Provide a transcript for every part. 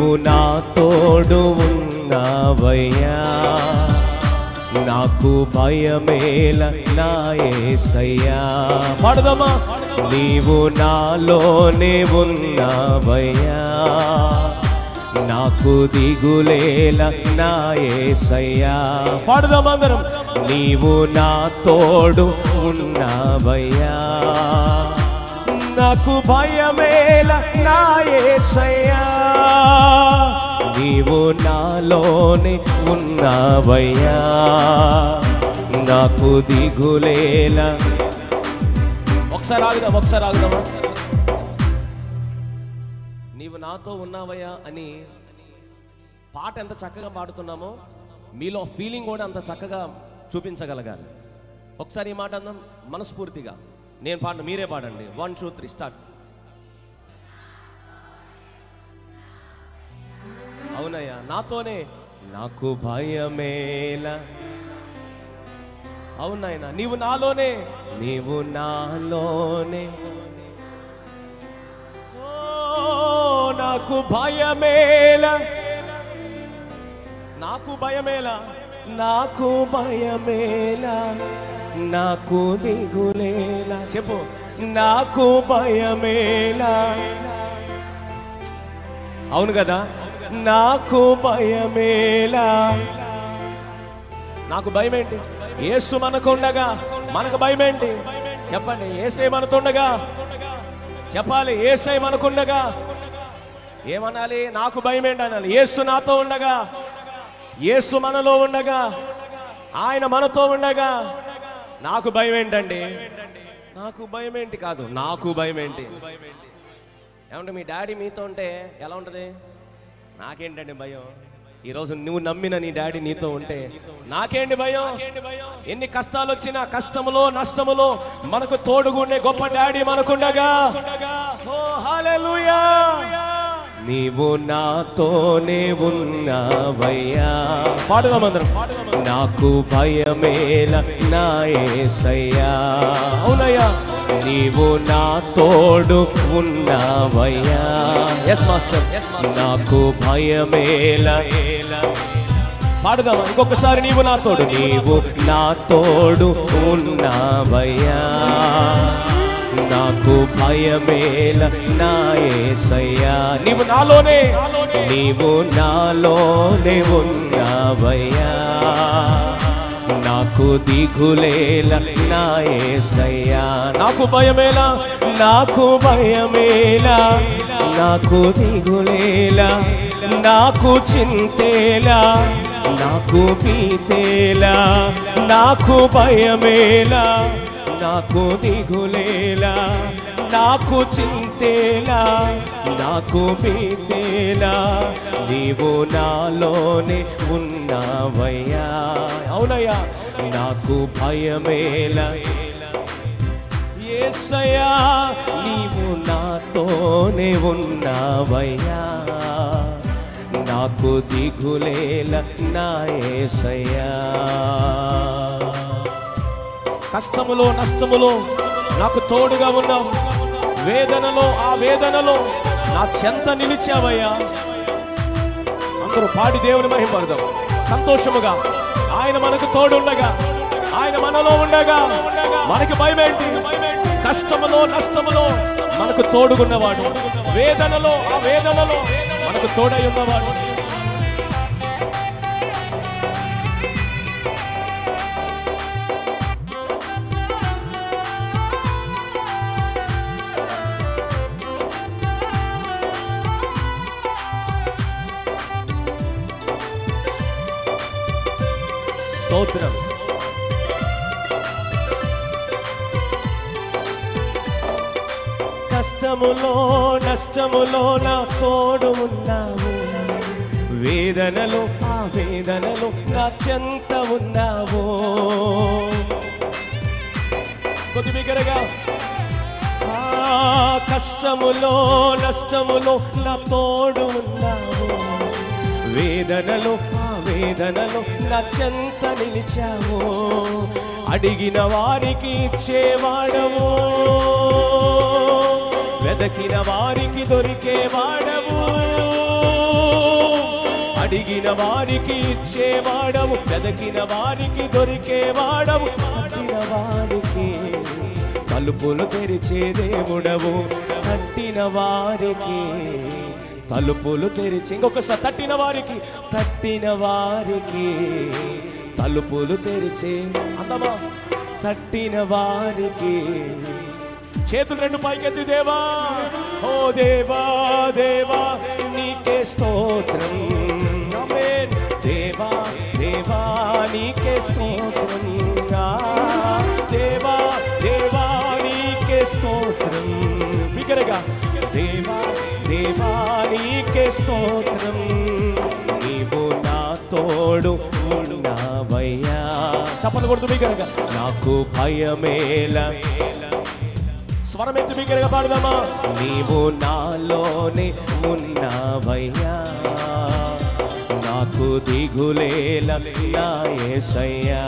నీవు నా తోడు ఉన్నావయ్యా నాకు భయమేల నా యేసయ్యా పాడదమ్మా నీవు నాలోనే ఉన్నావయ్యా నాకు దిగులేల నా యేసయ్యా పాడదాం అందరం నీవు నా తోడు ఉన్నావయ్యా నాకు భయమేల నా యేసయ్యా నీవు నాలోనే ఉన్నావయ్యా నాకు దిగులేలా ఒకసారి ఆగుదాం ఒకసారి ఆగుదామా నీవు నాతో ఉన్నావయ్యా అని పాట ఎంత చక్కగా పాడుతున్నామో మీలో ఫీలింగ్ కూడా అంత చక్కగా చూపించగలగాలి ఒకసారి ఈ మాట అందాం మనస్ఫూర్తిగా నేను పాడ మీరే పాడండి వన్ టూ త్రీ స్టార్ట్ అవునయ్యా నాతోనే నాకు భయమేలా అవునాయన నీవు నాలోనే నీవు నాలోనే ఓ, నాకు భయమేలా నాకు భయమేలా నాకు భయమేలా నాకు దిగులేలా చెప్పు నాకు భయమేలా అవును కదా నాకు భయమేలా నాకు భయం ఏంటి యేసు మనకుండగా మనకు భయం ఏంటి చెప్పండి ఏసై మనతుండగా చెప్పాలి ఏసై మనకుండగా ఏమనాలి నాకు భయం ఏంటి అనాలి యేసు నాతో ఉండగా యేసు మనలో ఉండగా ఆయన మనతో ఉండగా నాకు భయం ఏంటండి నాకు భయం ఏంటి కాదు నాకు భయం ఏంటి ఏమంటే మీ డాడీ మీతో ఉంటే ఎలా ఉంటుంది నాకేంటండి భయం ఈరోజు నువ్వు నమ్మిన నీ డాడీ నీతో ఉంటే నాకేంటి భయం ఎన్ని కష్టాలు వచ్చినా కష్టములో నష్టములో మనకు తోడుగుండే గొప్ప డాడీ మనకుండగా ఓ హల్లెలూయా నీవు నాతోనే ఉన్నావయ్యా పాడుదాం అందరం నాకు భయమేల నా యేసయ్యా అవునయ్యా నీవు నా తోడు ఉన్నావయ్యా ఎస్ మాస్టర్ నాకు భయమేల పాడుదామా ఇంకొకసారి నీవు నా తోడు నీవు నా తోడు ఉన్నావయ్యా నాకు భయమేల నా యేసయ్యా నీవు నాలోనే నీవు నాలోనే ఉన్నావయ్యా నాకు దిగులేల నా యేసయ్యా నాకు భయమేలా నాకు భయమేలా నాకు దిగులేలా నాకు చింతేలా నాకు పీతేలా నాకు భయమేలా నాకు దిగులేలా నాకు చింతేలా నాకు పీతేలా నీవు నాలోనే ఉన్నావయ్యా అవునయ్యా నాకు భయమేలా ఏసయ్యా నీవు నాతోనే ఉన్నావయ్యా నాకు దిగులేల నా ఏసయ్యా కష్టములో నష్టములో నాకు తోడుగా ఉన్నావు వేదనలో ఆ వేదనలో నా చెంత నిలిచావయ్యా అందరూ పాడి దేవుని మహిమపడదాం సంతోషముగా ఆయన మనకు తోడుండగా ఆయన మనలో ఉండగా మనకి భయం ఏంటి కష్టములో నష్టములో మనకు తోడుగున్నవాడు వేదనలో ఆ వేదనలో మనకు తోడై ఉన్నవాడు స్తోత్రం కష్టములో నష్టములో నా తోడు ఉన్నావు వేదనలో ఆ వేదనలో నా చెంత ఉన్నావు కొద్ది బిగ్గరగా ఆ కష్టములో నష్టములో నా తోడు ఉన్నావు వేదనలో ఆ వేదనలో నా చెంత నిలిచావు అడిగిన వారికి ఇచ్చేవాడవు వెదకిన వారికి దొరికేవాడవు అడిగిన వారికి ఇచ్చేవాడవు వెదకిన వారికి దొరికేవాడవు తట్టిన వారికి తలుపులు తెరిచే దేవుడవు తట్టిన వారికి తలుపులు తెరిచి ఇంకొకసారి తట్టిన వారికి తట్టిన వారికి తలుపులు తెరిచే అందమా తట్టిన వారికి చేతులు రెండు పైకెత్తి దేవా ఓ దేవా దేవా నీకే స్తోత్రం ఆమేన్. దేవా దేవా నీకే స్తోత్రం ఆ, దేవా దేవా నీకే స్తోత్రం బిగ్గరగా దేవా దేవా నీకే స్తోత్రం నీవు నా తోడు ఉన్నావయ్యా చప్పలు కొడుతూ బిగ్గరగా నాకు భయమేలా స్వరమెత్తి బిగ్గరగా పాడదామా నీవు నాలోనే ఉన్నావయ్యా నాకు దిగులేల నా యేసయ్యా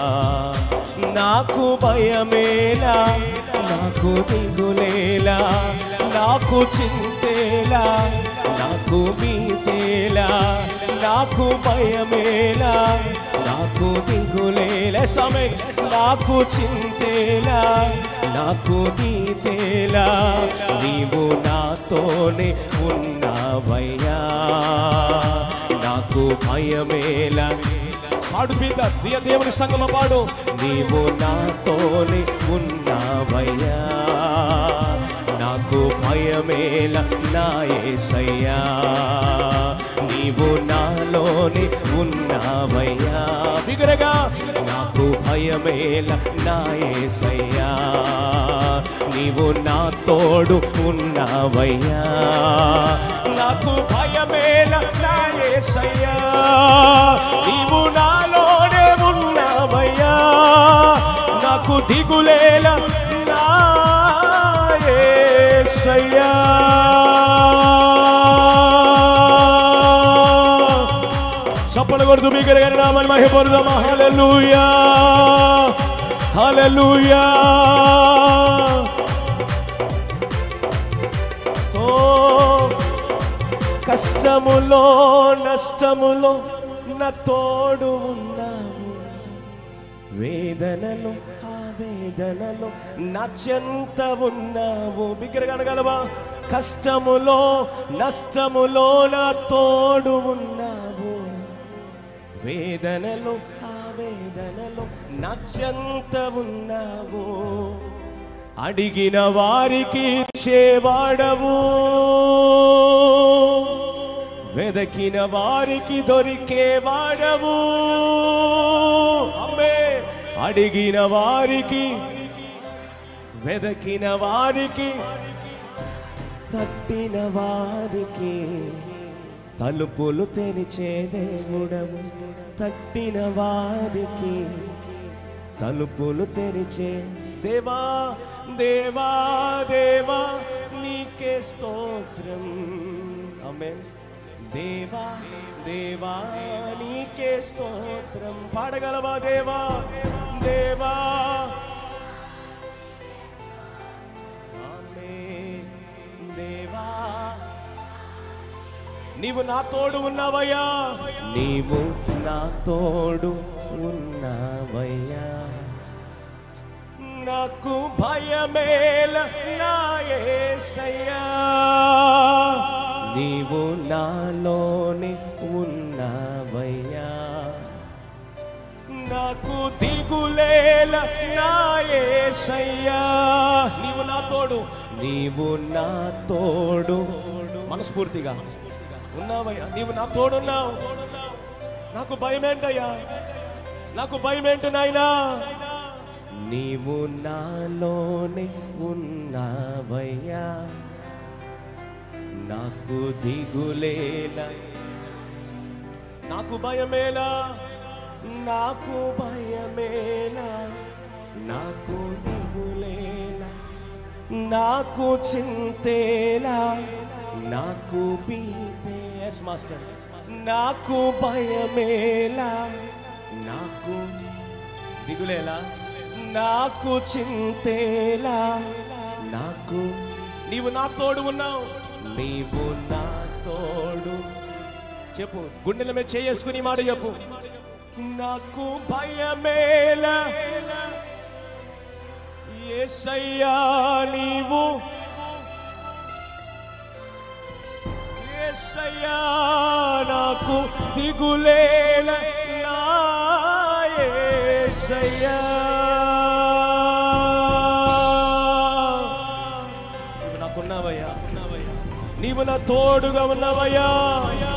నాకు భయమేలా నాకు దిగులేలా నాకు చింతేలా నాకు మీతేలా నాకు భయమేలా నాకు దిగులేల సమయం నాకు చింతేలా నాకు నీతేలా నీవు నాతోనే ఉన్నావయ్యా నాకు భయమేలా పాడు మీద ప్రియ దేవుని సంగమ పాడు నీవు నాతోనే ఉన్నావయ్యా నాకు భయమేల నా యేసయ్యా నీవు నాలోనే ఉన్నావయ్యా బిగరగా నాకు భయమేల నా యేసయ్యా నీవు నా తోడు ఉన్నావయ్యా నాకు భయమేల నా యేసయ్యా నీవు నాలోనే ఉన్నావయ్యా నాకు దిగులేల నా యేసయ్యా చప్పలు కొడుతూ బిగ్గరగా నామని మహిపరుదమా హల్లెలూయా హల్లెలూయా ఓ కష్టములో నష్టములో నా తోడు ఉన్నావు వేదనలు ఆ వేదనలు నా చెంత ఉన్నావు బిగ్గరగా అనగలవా కష్టములో నష్టములో నా తోడు ఉన్నావు వేదనలు ఆ వేదనలు నా చెంత ఉన్నావు అడిగిన వారికి ఇచ్చేవాడవు వెదకిన వారికి దొరికేవాడవు అమ్మే అడిగిన వారికి వెదకిన వారికి తట్టిన వారికి తలుపులు తెరిచే దేవుడవు తట్టిన వారికి తలుపులు తెరిచే దేవా దేవా దేవా నీకే స్తోత్రం ఆమేన్ దేవా దేవా నీకే స్తోత్రం పాడగలవా దేవా దేవా ఆమేన్ దేవా నీవు నా తోడు ఉన్నావయ్యా నీవు నా తోడు ఉన్నావయ్యా నాకు భయమేల నా యేసయ్యా నీవు నాలోని ఉన్నావయ్యా నాకు దిగులేల నా యేసయ్యా నీవు నా తోడు నీవు నా తోడు మనస్ఫూర్తిగా ఉన్నావయ్యా నీవు నా తోడున్నావు నాకు భయమేంటయ్యా నాకు భయమేంటి నాయనా నీవు నాలోనే ఉన్నావయ్యా నాకు దిగులేలా నాకు భయమేలా నాకు భయమేలా నాకు దిగులేలా నాకు చింతేలా నాకు బీతే ఎస్ మాస్టర్ నాకు భయమేలా నాకు దిగులేలా నాకు చింతేలా నాకు నీవు నా తోడు ఉన్నావు నీవు నా తోడు చెప్పు గుండెల మీద చేసుకుని మాట చెప్పు నాకు భయమేలా ఏసయ్యా నీవు ఏసయ్యా నాకు దిగులేల నా ఏసయ్యా నీవు నాకున్నావయ్యా నీవు నా తోడుగా ఉన్నావయ్యా